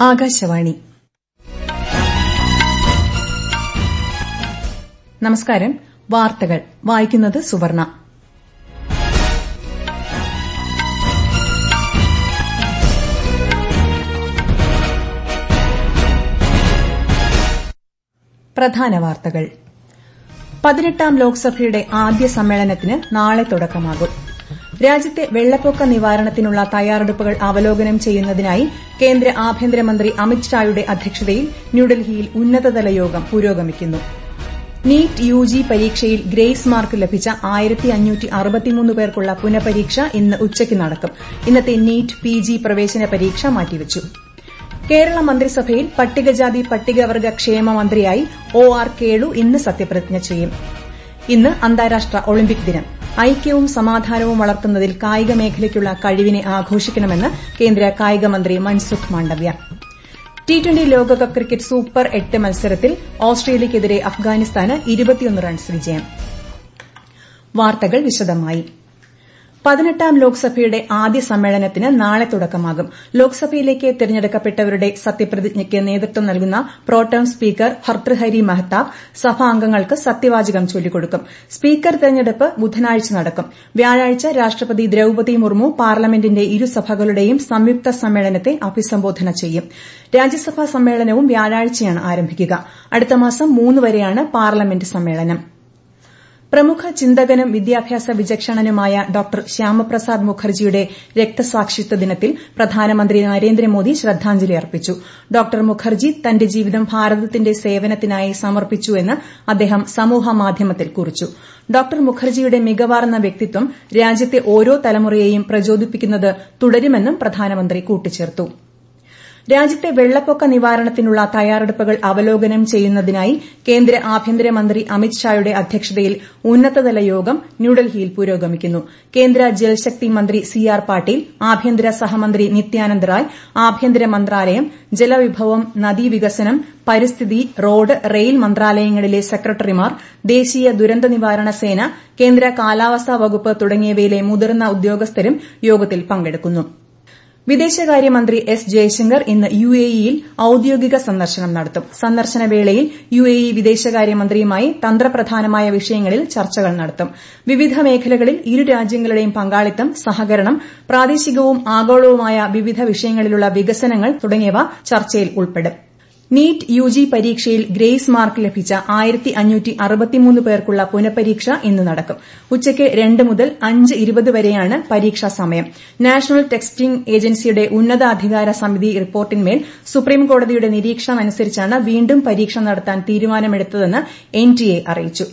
ആകാശവാണി നമസ്കാരം വാർത്തകൾ വായിക്കുന്നത് സുവർണ പ്രധാന വാർത്തകൾ പതിനെട്ടാം ലോക്സഭയുടെ ആദ്യ സമ്മേളനത്തിന് നാളെ തുടക്കമാകും രാജ്യത്തെ വെള്ളപ്പൊക്ക നിവാരണത്തിനുള്ള തയ്യാറെടുപ്പുകൾ അവലോകനം ചെയ്യുന്നതിനായി കേന്ദ്ര ആഭ്യന്തരമന്ത്രി അമിത് ഷായുടെ അധ്യക്ഷതയിൽ ന്യൂഡൽഹിയിൽ ഉന്നതതല യോഗം പുരോഗമിക്കുന്നു നീറ്റ് യുജി പരീക്ഷയിൽ ഗ്രേസ് മാർക്ക് ലഭിച്ച പേർക്കുള്ള പുനഃപരീക്ഷ ഇന്ന് ഉച്ചയ്ക്ക് നടക്കും ഇന്നത്തെ നീറ്റ് പിജി പ്രവേശന പരീക്ഷ മാറ്റിവച്ചു കേരള മന്ത്രിസഭയിൽ പട്ടികജാതി പട്ടികവർഗ ക്ഷേമ മന്ത്രിയായി ഒ ആർ കേളു ഇന്ന് സത്യപ്രതിജ്ഞ ചെയ്യും ഇന്ന് അന്താരാഷ്ട്ര ഒളിമ്പിക് ദിനം ഐക്യവും സമാധാനവും വളർത്തുന്നതിൽ കായിക മേഖലയ്ക്കുള്ള കഴിവിനെ ആഘോഷിക്കണമെന്ന് കേന്ദ്ര കായിക മന്ത്രി മൻസുഖ് മാണ്ഡവ്യ ടി ട്വന്റി ലോകകപ്പ് ക്രിക്കറ്റ് സൂപ്പർ എട്ട് മത്സരത്തിൽ ഓസ്ട്രേലിയയ്ക്കെതിരെ അഫ്ഗാനിസ്ഥാന് റൺസ് വിജയം വാർത്തകൾ വിശദമായി പതിനെട്ടാം ലോക്സഭയുടെ ആദ്യ സമ്മേളനത്തിന് നാളെ തുടക്കമാകും ലോക്സഭയിലേക്ക് തെരഞ്ഞെടുക്കപ്പെട്ടവരുടെ സത്യപ്രതിജ്ഞയ്ക്ക് നേതൃത്വം നൽകുന്ന പ്രോടേം സ്പീക്കർ ഭർതൃഹരി മഹ്താബ് സഭാംഗങ്ങൾക്ക് സത്യവാചകം ചൊല്ലിക്കൊടുക്കും സ്പീക്കർ തെരഞ്ഞെടുപ്പ് ബുധനാഴ്ച നടക്കും വ്യാഴാഴ്ച രാഷ്ട്രപതി ദ്രൌപതി മുർമു പാർലമെന്റിന്റെ ഇരുസഭകളുടെയും സംയുക്ത സമ്മേളനത്തെ അഭിസംബോധന ചെയ്യും രാജ്യസഭാ സമ്മേളനവും വ്യാഴാഴ്ചയാണ് ആരംഭിക്കുക അടുത്ത മാസം മൂന്ന് വരെയാണ് പാർലമെന്റ് സമ്മേളനം പ്രമുഖ ചിന്തകനും വിദ്യാഭ്യാസ വിചക്ഷണനുമായ ഡോക്ടർ ശ്യാമപ്രസാദ് മുഖർജിയുടെ രക്തസാക്ഷിത്വ ദിനത്തിൽ പ്രധാനമന്ത്രി നരേന്ദ്രമോദി ശ്രദ്ധാഞ്ജലി അർപ്പിച്ചു ഡോക്ടർ മുഖർജി തന്റെ ജീവിതം ഭാരതത്തിന്റെ സേവനത്തിനായി സമർപ്പിച്ചുവെന്ന് അദ്ദേഹം സമൂഹമാധ്യമത്തിൽ കുറിച്ചു ഡോക്ടർ മുഖർജിയുടെ മികവാർന്ന വ്യക്തിത്വം രാജ്യത്തെ ഓരോ തലമുറയെയും പ്രചോദിപ്പിക്കുന്നത് തുടരുമെന്നും പ്രധാനമന്ത്രി കൂട്ടിച്ചേർത്തു രാജ്യത്തെ വെള്ളപ്പൊക്ക നിവാരണത്തിനുള്ള തയ്യാറെടുപ്പുകൾ അവലോകനം ചെയ്യുന്നതിനായി കേന്ദ്ര ആഭ്യന്തരമന്ത്രി അമിത് ഷായുടെ അധ്യക്ഷതയിൽ ഉന്നതതല യോഗം ന്യൂഡൽഹിയിൽ പുരോഗമിക്കുന്നു കേന്ദ്ര ജൽശക്തി മന്ത്രി സി ആർ പാട്ടീൽ ആഭ്യന്തര സഹമന്ത്രി നിത്യാനന്ദ് റായ് ആഭ്യന്തര മന്ത്രാലയം ജലവിഭവം നദീവികസനം പരിസ്ഥിതി റോഡ് റെയിൽ മന്ത്രാലയങ്ങളിലെ സെക്രട്ടറിമാർ ദേശീയ ദുരന്ത നിവാരണ സേന കേന്ദ്ര കാലാവസ്ഥാ വകുപ്പ് തുടങ്ങിയവയിലെ മുതിർന്ന ഉദ്യോഗസ്ഥരും യോഗത്തിൽ പങ്കെടുക്കുന്നു വിദേശകാര്യമന്ത്രി എസ് ജയശങ്കർ ഇന്ന് യു എ ഇയിൽ ഔദ്യോഗിക സന്ദർശനം നടത്തും സന്ദർശന വേളയിൽ യു എ ഇ വിദേശകാര്യമന്ത്രിയുമായി തന്ത്രപ്രധാനമായ വിഷയങ്ങളിൽ ചർച്ചകൾ നടത്തും വിവിധ മേഖലകളിൽ ഇരു രാജ്യങ്ങളുടെയും പങ്കാളിത്തം സഹകരണം പ്രാദേശികവും ആഗോളവുമായ വിവിധ വിഷയങ്ങളിലുള്ള വികസനങ്ങൾ തുടങ്ങിയവ ചർച്ചയിൽ ഉൾപ്പെടും നീറ്റ് യുജി പരീക്ഷയിൽ ഗ്രേസ് മാർക്ക് ലഭിച്ച പേർക്കുള്ള പുനഃപരീക്ഷ ഇന്ന് നടക്കും ഉച്ചയ്ക്ക് രണ്ട് മുതൽ അഞ്ച് ഇരുപത് വരെയാണ് പരീക്ഷാ സമയം നാഷണൽ ടെസ്റ്റിംഗ് ഏജൻസിയുടെ ഉന്നതാധികാര സമിതി റിപ്പോർട്ടിന്മേൽ സുപ്രീംകോടതിയുടെ നിരീക്ഷണമനുസരിച്ചാണ് വീണ്ടും പരീക്ഷ നടത്താൻ തീരുമാനമെടുത്തതെന്ന് എൻടിഎ അറിയിച്ചു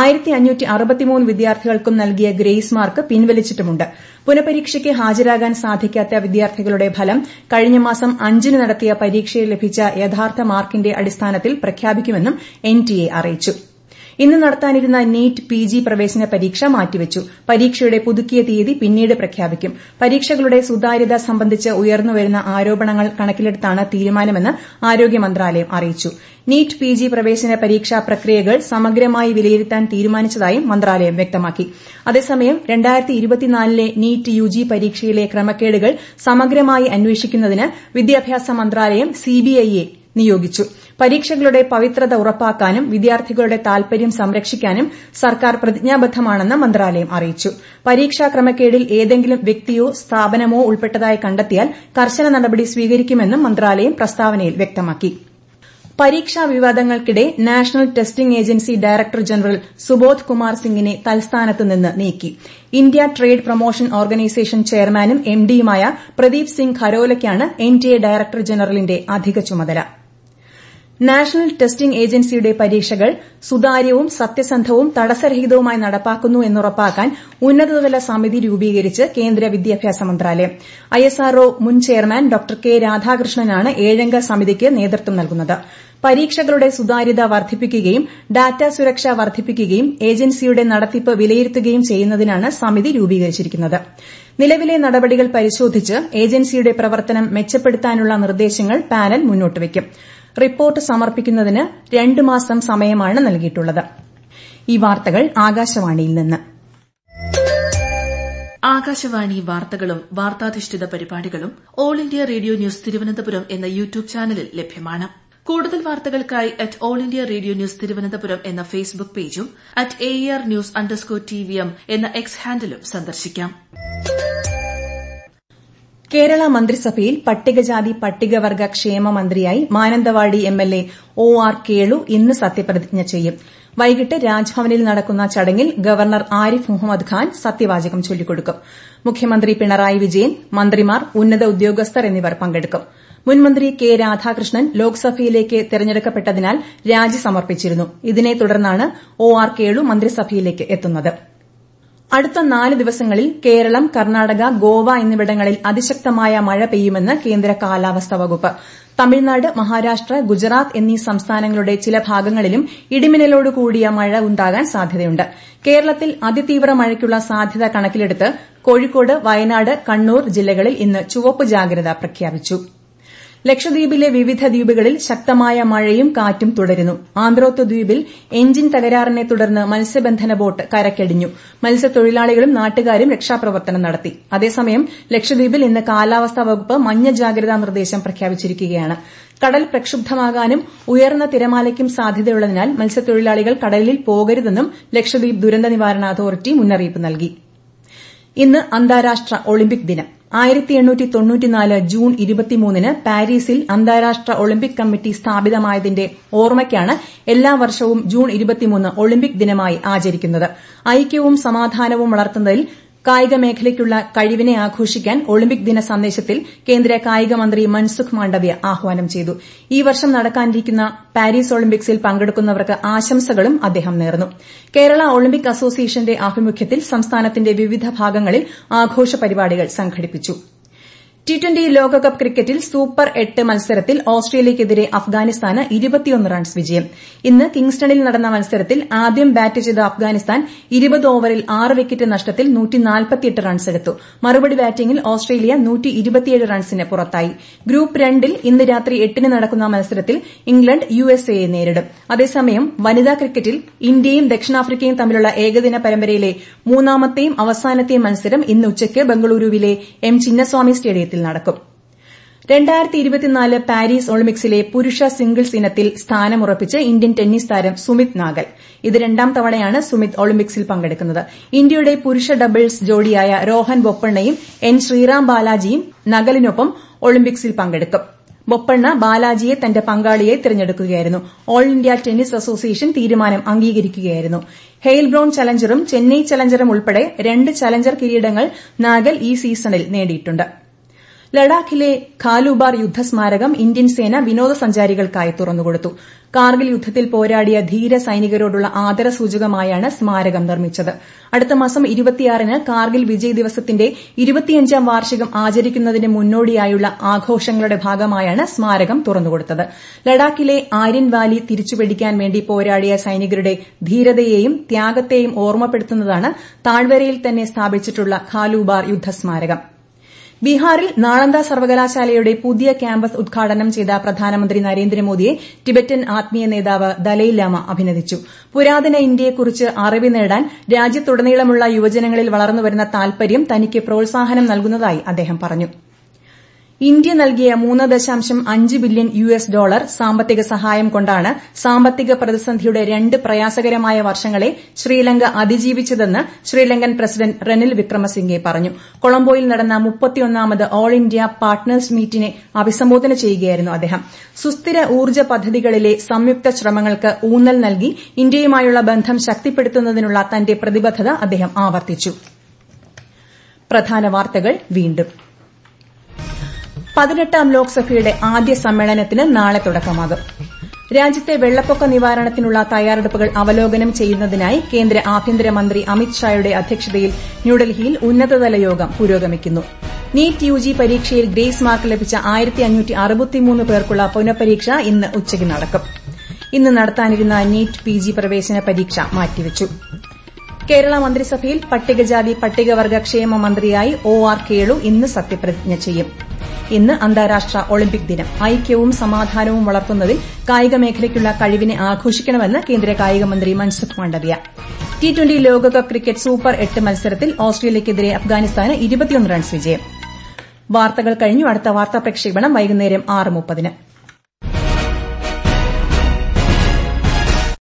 വിദ്യാർത്ഥികൾക്കും നൽകിയ ഗ്രേസ് മാർക്ക് പിൻവലിച്ചിട്ടുമുണ്ട് പുനഃപരീക്ഷയ്ക്ക് ഹാജരാകാൻ സാധിക്കാത്ത വിദ്യാർത്ഥികളുടെ ഫലം കഴിഞ്ഞ മാസം അഞ്ചിന് നടത്തിയ പരീക്ഷയിൽ ലഭിച്ച യഥാർത്ഥ മാർക്കിന്റെ അടിസ്ഥാനത്തിൽ പ്രഖ്യാപിക്കുമെന്നും എൻടിഎ അറിയിച്ചു ഇന്ന് നടത്താനിരുന്ന നീറ്റ് പിജി പ്രവേശന പരീക്ഷ മാറ്റിവച്ചു പരീക്ഷയുടെ പുതുക്കിയ തീയതി പിന്നീട് പ്രഖ്യാപിക്കും പരീക്ഷകളുടെ സുതാര്യത സംബന്ധിച്ച് ഉയർന്നുവരുന്ന ആരോപണങ്ങൾ കണക്കിലെടുത്താണ് തീരുമാനമെന്ന് ആരോഗ്യ മന്ത്രാലയം അറിയിച്ചു നീറ്റ് പിജി പ്രവേശന പരീക്ഷാ പ്രക്രിയകൾ സമഗ്രമായി വിലയിരുത്താൻ തീരുമാനിച്ചതായും മന്ത്രാലയം വ്യക്തമാക്കി അതേസമയം ലെ നീറ്റ് യുജി പരീക്ഷയിലെ ക്രമക്കേടുകൾ സമഗ്രമായി അന്വേഷിക്കുന്നതിന് വിദ്യാഭ്യാസ മന്ത്രാലയം സിബിഐയെ നിയോഗിച്ചു പരീക്ഷകളുടെ പവിത്രത ഉറപ്പാക്കാനും വിദ്യാർത്ഥികളുടെ താൽപര്യം സംരക്ഷിക്കാനും സർക്കാർ പ്രതിജ്ഞാബദ്ധമാണെന്ന് മന്ത്രാലയം അറിയിച്ചു പരീക്ഷാ ക്രമക്കേടിൽ ഏതെങ്കിലും വ്യക്തിയോ സ്ഥാപനമോ ഉൾപ്പെട്ടതായി കണ്ടെത്തിയാൽ കർശന നടപടി സ്വീകരിക്കുമെന്നും മന്ത്രാലയം പ്രസ്താവനയിൽ വ്യക്തമാക്കി പരീക്ഷാ വിവാദങ്ങൾക്കിടെ national testing agency director general Subodh Kumar സിംഗിനെ തൽസ്ഥാനത്ത് നിന്ന് നീക്കി ഇന്ത്യ ട്രേഡ് പ്രൊമോഷൻ ഓർഗനൈസേഷൻ ചെയർമാനും എംഡിയുമായ പ്രദീപ് സിംഗ് ഖരോലയ്ക്കാണ് എൻടിഎ ഡയറക്ടർ ജനറലിന്റെ അധിക ചുമതല നാഷണൽ ടെസ്റ്റിംഗ് ഏജൻസിയുടെ പരീക്ഷകൾ സുതാര്യവും സത്യസന്ധവും തടസ്സരഹിതവുമായി നടപ്പാക്കുന്നു എന്നുറപ്പാക്കാൻ ഉന്നതതല സമിതി രൂപീകരിച്ച് കേന്ദ്ര വിദ്യാഭ്യാസ മന്ത്രാലയം ഐഎസ്ആർഒ മുൻ ചെയർമാൻ ഡോക്ടർ കെ രാധാകൃഷ്ണനാണ് ഏഴംഗ സമിതിക്ക് നേതൃത്വം നൽകുന്നത് പരീക്ഷകളുടെ സുതാര്യത വർദ്ധിപ്പിക്കുകയും ഡാറ്റ സുരക്ഷ വർദ്ധിപ്പിക്കുകയും ഏജൻസിയുടെ നടത്തിപ്പ് വിലയിരുത്തുകയും ചെയ്യുന്നതിനാണ് സമിതി രൂപീകരിച്ചിരിക്കുന്നത് നിലവിലെ നടപടികൾ പരിശോധിച്ച് ഏജൻസിയുടെ പ്രവർത്തനം മെച്ചപ്പെടുത്താനുള്ള നിർദ്ദേശങ്ങൾ പാനൽ മുന്നോട്ടുവയ്ക്കും റിപ്പോർട്ട് സമർപ്പിക്കുന്നതിന് രണ്ട് മാസം സമയമാണ് നൽകിയിട്ടുള്ളത് ഈ വാർത്തകൾ ആകാശവാണിയിൽ നിന്ന് ആകാശവാണി വാർത്തകളും വാർത്താധിഷ്ഠിത പരിപാടികളും all India radio news Thiruvananthapuram എന്ന യൂട്യൂബ് ചാനലിൽ ലഭ്യമാണ് കൂടുതൽ വാർത്തകൾക്കായി at all India radio news Thiruvananthapuram എന്ന ഫേസ്ബുക്ക് പേജും at A R news underscore T V M എന്ന എക്സ് ഹാൻഡിലും സന്ദർശിക്കാം കേരള മന്ത്രിസഭയിൽ പട്ടികജാതി പട്ടികവർഗ ക്ഷേമ മന്ത്രിയായി Mananthavady MLA O R Kelu ഇന്ന് സത്യപ്രതിജ്ഞ ചെയ്യും വൈകിട്ട് രാജ്ഭവനിൽ നടക്കുന്ന ചടങ്ങിൽ ഗവർണർ ആരിഫ് മുഹമ്മദ് ഖാൻ സത്യവാചകം ചൊല്ലിക്കൊടുക്കും മുഖ്യമന്ത്രി പിണറായി വിജയൻ മന്ത്രിമാർ ഉന്നത ഉദ്യോഗസ്ഥർ എന്നിവർ പങ്കെടുക്കും മുൻമന്ത്രി കെ രാധാകൃഷ്ണൻ ലോക്സഭയിലേക്ക് തെരഞ്ഞെടുക്കപ്പെട്ടതിനാൽ രാജി സമർപ്പിച്ചിരുന്നു ഇതിനെ തുടർന്നാണ് ഒ ആർ കേളു മന്ത്രിസഭയിലേക്ക് എത്തുന്നത് അടുത്ത നാല് ദിവസങ്ങളിൽ കേരളം കർണാടക ഗോവ എന്നിവിടങ്ങളിൽ അതിശക്തമായ മഴ പെയ്യുമെന്ന് കേന്ദ്ര കാലാവസ്ഥാ വകുപ്പ് തമിഴ്നാട് മഹാരാഷ്ട്ര ഗുജറാത്ത് എന്നീ സംസ്ഥാനങ്ങളുടെ ചില ഭാഗങ്ങളിലും ഇടിമിന്നലോട് കൂടിയ മഴ ഉണ്ടാകാൻ സാധ്യതയുണ്ട് കേരളത്തിൽ അതിതീവ്ര മഴയ്ക്കുള്ള സാധ്യത കണക്കിലെടുത്ത് കോഴിക്കോട് വയനാട് കണ്ണൂർ ജില്ലകളിൽ ഇന്ന് ചുവപ്പ് ജാഗ്രത പ്രഖ്യാപിച്ചു ലക്ഷദ്വീപിലെ വിവിധ ദ്വീപുകളിൽ ശക്തമായ മഴയും കാറ്റും തുടരുന്നു ആന്ത്രോത്ത് ദ്വീപിൽ എഞ്ചിൻ തകരാറിനെ തുടർന്ന് മത്സ്യബന്ധന ബോട്ട് കരക്കടിഞ്ഞു മത്സ്യത്തൊഴിലാളികളും നാട്ടുകാരും രക്ഷാപ്രവർത്തനം നടത്തി അതേസമയം ലക്ഷദ്വീപിൽ ഇന്ന് കാലാവസ്ഥാ വകുപ്പ് മഞ്ഞ ജാഗ്രതാ നിർദ്ദേശം പ്രഖ്യാപിച്ചിരിക്കുകയാണ് കടൽ പ്രക്ഷുബ്ധമാകാനും ഉയർന്ന തിരമാലയ്ക്കും സാധ്യതയുള്ളതിനാൽ മത്സ്യത്തൊഴിലാളികൾ കടലിൽ പോകരുതെന്നും ലക്ഷദ്വീപ് ദുരന്ത നിവാരണ അതോറിറ്റി മുന്നറിയിപ്പ് നൽകി ഇന്ന് അന്താരാഷ്ട്ര ഒളിമ്പിക് ദിനം ജൂൺ ഇരുപത്തിമൂന്നിന് പാരീസിൽ അന്താരാഷ്ട്ര ഒളിമ്പിക് കമ്മിറ്റി സ്ഥാപിതമായതിന്റെ ഓർമ്മയ്ക്കാണ് എല്ലാ വർഷവും ജൂൺ ഇരുപത്തിമൂന്ന് ഒളിമ്പിക് ദിനമായി ആചരിക്കുന്നത് ഐക്യവും സമാധാനവും വളർത്തുന്നതിൽ കായിക മേഖലയ്ക്കുള്ള കഴിവിനെ ആഘോഷിക്കാൻ ഒളിമ്പിക് ദിന സന്ദേശത്തിൽ കേന്ദ്ര കായിക മന്ത്രി മൻസുഖ് മാണ്ഡവ്യ ആഹ്വാനം ചെയ്തു ഈ വർഷം നടക്കാനിരിക്കുന്ന പാരീസ് ഒളിമ്പിക്സിൽ പങ്കെടുക്കുന്നവർക്ക് ആശംസകളും അദ്ദേഹം നേർന്നു കേരള ഒളിമ്പിക് അസോസിയേഷന്റെ ആഭിമുഖ്യത്തിൽ സംസ്ഥാനത്തിന്റെ വിവിധ ഭാഗങ്ങളിൽ ആഘോഷ പരിപാടികൾ സംഘടിപ്പിച്ചു ടി ട്വന്റി ലോകകപ്പ് ക്രിക്കറ്റിൽ സൂപ്പർ എട്ട് മത്സരത്തിൽ ഓസ്ട്രേലിയയ്ക്കെതിരെ അഫ്ഗാനിസ്ഥാന് റൺസ് വിജയം ഇന്ന് കിങ്സ്റ്റണിൽ നടന്ന മത്സരത്തിൽ ആദ്യം ബാറ്റ് ചെയ്ത അഫ്ഗാനിസ്ഥാൻ ഇരുപത് ഓവറിൽ ആറ് വിക്കറ്റ് നഷ്ടത്തിൽ റൺസ് എടുത്തു മറുപടി ബാറ്റിംഗിൽ ഓസ്ട്രേലിയ റൺസിന് പുറത്തായി ഗ്രൂപ്പ് രണ്ടിൽ ഇന്ന് രാത്രി എട്ടിന് നടക്കുന്ന മത്സരത്തിൽ ഇംഗ്ലണ്ട് യുഎസ്എയെ നേരിടും അതേസമയം വനിതാ ക്രിക്കറ്റിൽ ഇന്ത്യയും ദക്ഷിണാഫ്രിക്കയും തമ്മിലുള്ള ഏകദിന പരമ്പരയിലെ മൂന്നാമത്തെയും അവസാനത്തെയും മത്സരം ഇന്ന് ഉച്ചയ്ക്ക് ബംഗളൂരുവിലെ എം ചിന്നസ്വാമി സ്റ്റേഡിയത്തിൽ നടക്കും പാരീസ് ഒളിമ്പിക്സിലെ പുരുഷ സിംഗിൾസ് ഇനത്തിൽ സ്ഥാനമുറപ്പിച്ച് ഇന്ത്യൻ ടെന്നീസ് താരം സുമിത് നാഗൽ ഇത് രണ്ടാം തവണയാണ് സുമിത് ഒളിമ്പിക്സിൽ പങ്കെടുക്കുന്നത് ഇന്ത്യയുടെ പുരുഷ ഡബിൾസ് ജോഡിയായ രോഹൻ ബൊപ്പണ്ണയും എൻ ശ്രീറാം ബാലാജിയും നഗലിനൊപ്പം ഒളിമ്പിക്സിൽ പങ്കെടുക്കും ബൊപ്പണ്ണ ബാലാജിയെ തന്റെ പങ്കാളിയെ തിരഞ്ഞെടുക്കുകയായിരുന്നു ഓൾ ഇന്ത്യ ടെന്നീസ് അസോസിയേഷൻ തീരുമാനം അംഗീകരിക്കുകയായിരുന്നു ഹെയിൽ ബ്രൌൺ ചലഞ്ചറും ചെന്നൈ ചലഞ്ചറും ഉൾപ്പെടെ രണ്ട് ചലഞ്ചർ കിരീടങ്ങൾ നാഗൽ ഈ സീസണിൽ നേടിയിട്ടുണ്ട് ലഡാക്കിലെ ഖാലുബാർ യുദ്ധസ്മാരകം ഇന്ത്യൻ സേന വിനോദസഞ്ചാരികൾക്കായി തുറന്നുകൊടുത്തു കാർഗിൽ യുദ്ധത്തിൽ പോരാടിയ ധീര സൈനികരോടുള്ള ആദരസൂചകമായാണ് സ്മാരകം നിർമ്മിച്ചത് അടുത്ത മാസം ന് കാർഗിൽ വിജയ് ദിവസത്തിന്റെ ഇരുപത്തിയഞ്ചാം വാർഷികം ആചരിക്കുന്നതിന് മുന്നോടിയായുള്ള ആഘോഷങ്ങളുടെ ഭാഗമായാണ് സ്മാരകം തുറന്നുകൊടുത്തത് ലഡാക്കിലെ ആര്യൻ വാലി തിരിച്ചുപിടിക്കാൻ വേണ്ടി പോരാടിയ സൈനികരുടെ ധീരതയെയും ത്യാഗത്തെയും ഓർമ്മപ്പെടുത്തുന്നതാണ് താഴ്വരയിൽ തന്നെ സ്ഥാപിച്ചിട്ടുള്ള ഖാലൂബാർ യുദ്ധസ്മാരകം ബീഹാറിൽ നാളന്ദ സർവകലാശാലയുടെ പുതിയ ക്യാമ്പസ് ഉദ്ഘാടനം ചെയ്ത പ്രധാനമന്ത്രി നരേന്ദ്രമോദിയെ ടിബറ്റൻ ആത്മീയ നേതാവ് ദലൈലാമ അഭിനന്ദിച്ചു പുരാതന ഇന്ത്യയെക്കുറിച്ച് അറിവ് നേടാൻ രാജ്യത്തുടനീളമുള്ള യുവജനങ്ങളിൽ വളർന്നുവരുന്ന താൽപര്യം തനിക്ക് പ്രോത്സാഹനം നൽകുന്നതായി അദ്ദേഹം പറഞ്ഞു ഇന്ത്യ നൽകിയ മൂന്ന് ദശാംശം അഞ്ച് ബില്യൺ യു എസ് ഡോളർ സാമ്പത്തിക സഹായം കൊണ്ടാണ് സാമ്പത്തിക പ്രതിസന്ധിയുടെ രണ്ട് പ്രയാസകരമായ വർഷങ്ങളെ ശ്രീലങ്ക അതിജീവിച്ചതെന്ന് ശ്രീലങ്കൻ പ്രസിഡന്റ് റനിൽ വിക്രമസിംഗെ പറഞ്ഞു കൊളംബോയിൽ നടന്ന മുപ്പത്തിയൊന്നാമത് ഓൾ ഇന്ത്യ പാർട്ട്നേഴ്സ് മീറ്റിനെ അഭിസംബോധന ചെയ്യുകയായിരുന്നു അദ്ദേഹം സുസ്ഥിര ഊർജ്ജ പദ്ധതികളിലെ സംയുക്ത ശ്രമങ്ങൾക്ക് ഊന്നൽ നൽകി ഇന്ത്യയുമായുള്ള ബന്ധം ശക്തിപ്പെടുത്തുന്നതിനുള്ള തന്റെ പ്രതിബദ്ധത അദ്ദേഹം ആവർത്തിച്ചു പ്രധാന വാർത്തകൾ വീണ്ടും പതിനെട്ടാം ലോക്സഭയുടെ ആദ്യ സമ്മേളനത്തിന് നാളെ തുടക്കമാകും രാജ്യത്തെ വെള്ളപ്പൊക്ക നിവാരണത്തിനുള്ള തയ്യാറെടുപ്പുകൾ അവലോകനം ചെയ്യുന്നതിനായി കേന്ദ്ര ആഭ്യന്തരമന്ത്രി അമിത്ഷായുടെ അധ്യക്ഷതയിൽ ന്യൂഡൽഹിയിൽ ഉന്നതതല യോഗം പുരോഗമിക്കുന്നു നീറ്റ് യുജി പരീക്ഷയിൽ ഗ്രേസ് മാർക്ക് ലഭിച്ച പേർക്കുള്ള പുനഃപരീക്ഷ ഇന്ന് ഉച്ചയ്ക്ക് നടക്കും ഇന്ന് നടത്താനിരുന്ന നീറ്റ് പിജി പ്രവേശന പരീക്ഷ മാറ്റിവച്ചു കേരള മന്ത്രിസഭയിൽ പട്ടികജാതി പട്ടികവർഗ ക്ഷേമ മന്ത്രിയായി ഒ ആർ കേളു ഇന്ന് സത്യപ്രതിജ്ഞ ചെയ്യും ഇന്ന് അന്താരാഷ്ട്ര ഒളിമ്പിക് ദിനം ഐക്യവും സമാധാനവും വളർത്തുന്നതിൽ കായിക മേഖലയ്ക്കുള്ള കഴിവിനെ ആഘോഷിക്കണമെന്ന് കേന്ദ്ര കായിക മന്ത്രി മൻസുഖ് മാണ്ഡവ്യ ടി ട്വന്റി ലോകകപ്പ് ക്രിക്കറ്റ് സൂപ്പർ എട്ട് മത്സരത്തിൽ ഓസ്ട്രേലിയയ്ക്കെതിരെ അഫ്ഗാനിസ്ഥാന് ഇരുപത്തിയൊന്ന് റൺസ് വിജയം വാർത്തകൾ കഴിഞ്ഞു അടുത്ത വാർത്താ പ്രക്ഷേപണം വൈകുന്നേരം ആറ് മുപ്പതിന്